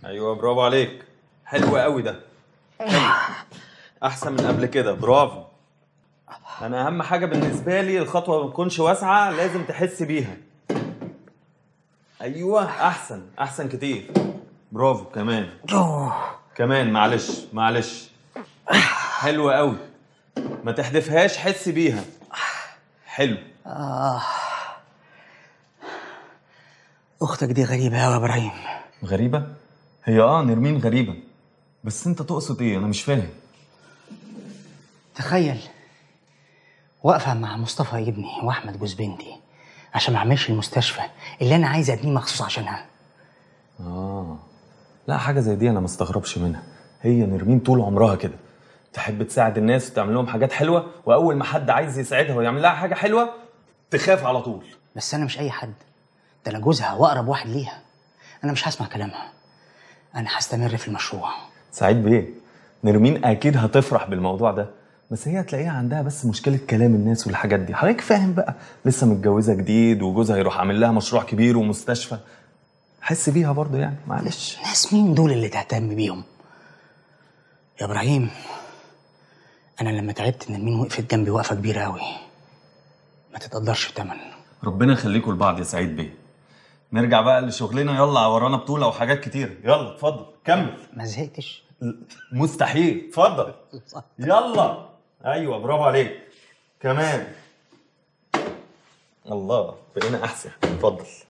ايوه برافو عليك حلو قوي ده حلو. احسن من قبل كده برافو انا اهم حاجه بالنسبه لي الخطوه ما تكونش واسعه لازم تحس بيها ايوه احسن احسن كتير برافو كمان كمان معلش معلش حلو قوي ما تحدفهاش حس بيها حلو اختك دي غريبه قوي يا ابراهيم غريبه هي اه نرمين غريبه بس انت تقصد ايه انا مش فاهم تخيل واقفه مع مصطفى ابني واحمد جوز بنتي عشان ما اعملش المستشفى اللي انا عايز ابنيه مخصوص عشانها اه لا حاجه زي دي انا ما استغربش منها هي نرمين طول عمرها كده تحب تساعد الناس وتعمل لهم حاجات حلوه واول ما حد عايز يساعدها ويعمل لها حاجه حلوه تخاف على طول بس انا مش اي حد ده انا جوزها واقرب واحد ليها انا مش هسمع كلامها انا هستمر في المشروع سعيد بيه نرمين اكيد هتفرح بالموضوع ده بس هي هتلاقيها عندها بس مشكله كلام الناس والحاجات دي حضرتك فاهم بقى لسه متجوزه جديد وجوزها يروح عامل لها مشروع كبير ومستشفى حس بيها برضه يعني معلش ناس مين دول اللي تهتم بيهم يا ابراهيم انا لما تعبت ان مين وقفت جنبي وقفه كبيره قوي ما تتقدرش بتمن ربنا يخليكم لبعض يا سعيد بيه نرجع بقى لشغلنا يلا ورانا بطوله وحاجات كتير يلا اتفضل كمل ما زهقتش مستحيل اتفضل يلا ايوه برافو عليك كمان الله بقينا احسن اتفضل